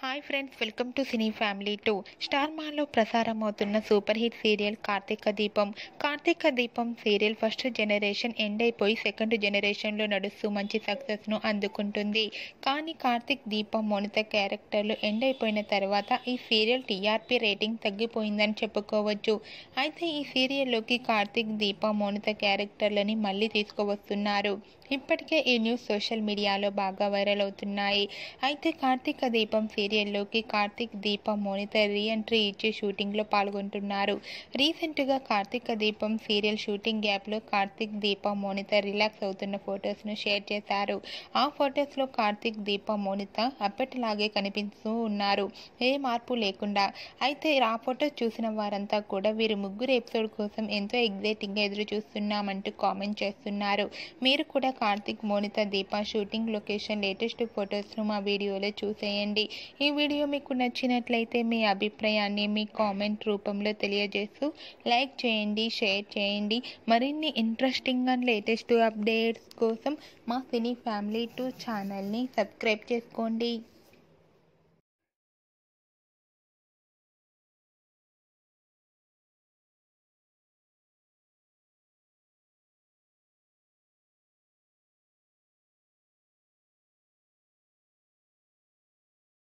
hi friends welcome to cine family two star మాలో ప్రసారం అవుతున్న super hit serial Karthika Deepam Karthika Deepam serial first generation end అయిపోయి second జనరేషన్లో నడుస్తూ మంచి సక్సెస్ను అందుకుంటుంది కానీ కార్తీక్ దీపం మోనిత క్యారెక్టర్లు ఎండ్ అయిపోయిన తర్వాత ఈ సీరియల్ టీఆర్పీ రేటింగ్ తగ్గిపోయిందని చెప్పుకోవచ్చు అయితే ఈ సీరియల్లోకి కార్తీక్ దీప మోనిత క్యారెక్టర్లని మళ్ళీ తీసుకువస్తున్నారు ఇప్పటికే ఈ న్యూస్ సోషల్ మీడియాలో బాగా వైరల్ అవుతున్నాయి అయితే కార్తీక దీపం సీరియల్లోకి కార్తీక్ దీప మోనిత రీఎంట్రీ ఇచ్చి షూటింగ్లో పాల్గొంటున్నారు రీసెంట్గా కార్తీక దీపం సీరియల్ షూటింగ్ గ్యాప్లో కార్తీక్ దీప మోనిత రిలాక్స్ అవుతున్న ఫొటోస్ను షేర్ చేశారు ఆ ఫొటోస్లో కార్తీక్ దీప మోనిత అప్పటిలాగే కనిపిస్తూ ఉన్నారు ఏ మార్పు లేకుండా అయితే ఆ ఫొటో చూసిన వారంతా కూడా వీరు ముగ్గురు ఎపిసోడ్ కోసం ఎంతో ఎగ్జైటింగ్గా ఎదురు చూస్తున్నామంటూ కామెంట్ చేస్తున్నారు మీరు కూడా Karthik Monitha Deepa shooting location latest ఫొటోస్ను మా వీడియోలో చూసేయండి ఈ వీడియో మీకు నచ్చినట్లయితే మీ అభిప్రాయాన్ని మీ కామెంట్ రూపంలో తెలియజేస్తూ లైక్ చేయండి షేర్ చేయండి మరిన్ని ఇంట్రెస్టింగ్ అండ్ లేటెస్ట్ అప్డేట్స్ కోసం మా సినీ ఫ్యామిలీ టూ ఛానల్ని సబ్స్క్రైబ్ చేసుకోండి